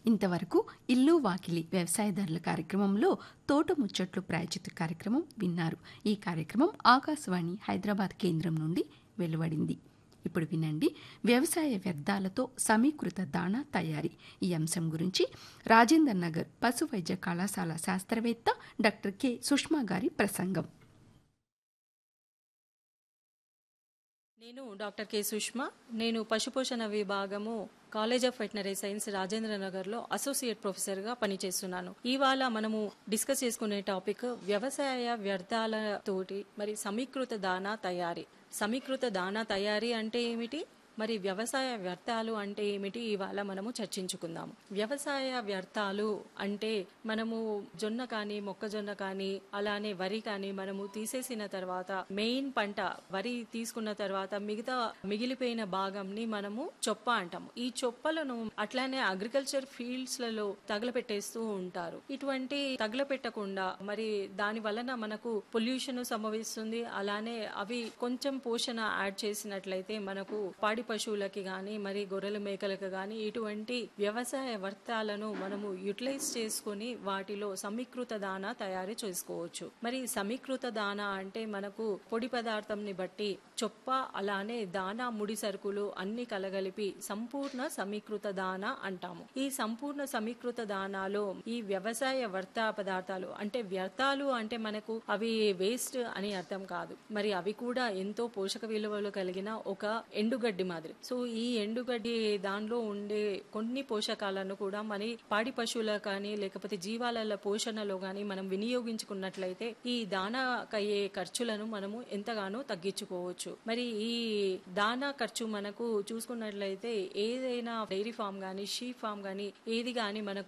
ఇంతవరకు ఇల్లు వాకిలి వ్యవసాయదారుల కార్యక్రమంలో తోట ముచ్చట్లు ప్రాయోజిత కార్యక్రమం విన్నారు ఈ కార్యక్రమం ఆకాశవాణి హైదరాబాద్ కేంద్రం నుండి వెలువడింది ఇప్పుడు వినండి వ్యవసాయ వ్యర్థాలతో సమీకృత దాణా తయారీ ఈ అంశం గురించి రాజేందర్ నగర్ పశు వైద్య కళాశాల శాస్త్రవేత్త డాక్టర్ కె సుష్మా గారి ప్రసంగం నేను డాక్టర్ కె సుష్మా నేను పశుపోషణ విభాగము college of veterinary science Rajendra నగర్లో అసోసియేట్ ప్రొఫెసర్గా పనిచేస్తున్నాను ఇవాళ మనము డిస్కస్ చేసుకునే టాపిక్ వ్యవసాయ వ్యర్థాలతోటి మరి సమీకృత దానా తయారీ సమీకృత దానా తయారీ అంటే ఏమిటి మరి వ్యవసాయ వ్యర్థాలు అంటే ఏమిటి ఇవాళ మనము చర్చించుకుందాము వ్యవసాయ వ్యర్థాలు అంటే మనము జొన్న కానీ మొక్కజొన్న కానీ అలానే వరి కానీ మనము తీసేసిన తర్వాత మెయిన్ పంట వరి తీసుకున్న తర్వాత మిగతా మిగిలిపోయిన భాగంని మనము చొప్ప అంటాము ఈ చొప్పలను అట్లానే అగ్రికల్చర్ ఫీల్డ్స్ లలో తగలపెట్టేస్తూ ఉంటారు ఇటువంటి తగలపెట్టకుండా మరి దాని వలన మనకు పొల్యూషన్ సంభవిస్తుంది అలానే అవి కొంచెం పోషణ యాడ్ చేసినట్లయితే మనకు పాడి పశువులకి కానీ మరి గొర్రెల మేకలకు కానీ ఇటువంటి వ్యవసాయ వర్తాలను మనము యూటిలైజ్ చేసుకుని వాటిలో సమీకృత దానా తయారు చేసుకోవచ్చు మరి సమీకృత దానా అంటే మనకు పొడి పదార్థంని బట్టి చొప్ప అలానే దానా ముడి సరుకులు అన్ని కలగలిపి సంపూర్ణ సమీకృత దానా అంటాము ఈ సంపూర్ణ సమీకృత దానాలో ఈ వ్యవసాయ వర్త పదార్థాలు అంటే వ్యర్థాలు అంటే మనకు అవి వేస్ట్ అని అర్థం కాదు మరి అవి కూడా ఎంతో పోషక విలువలు కలిగిన ఒక ఎండుగడ్డి మాదిరి సో ఈ ఎండుగడ్డి దానిలో ఉండే కొన్ని పోషకాలను కూడా మరి పాడి పశువుల కానీ లేకపోతే జీవాల పోషణలో కానీ మనం వినియోగించుకున్నట్లయితే ఈ దానాకయ్యే ఖర్చులను మనము ఎంతగానో తగ్గించుకోవచ్చు మరి ఈ దానా ఖర్చు మనకు చూసుకున్నట్లయితే ఏదైనా డైరీ ఫామ్ కానీ షీప్ ఫామ్ కానీ ఏది కానీ మనకు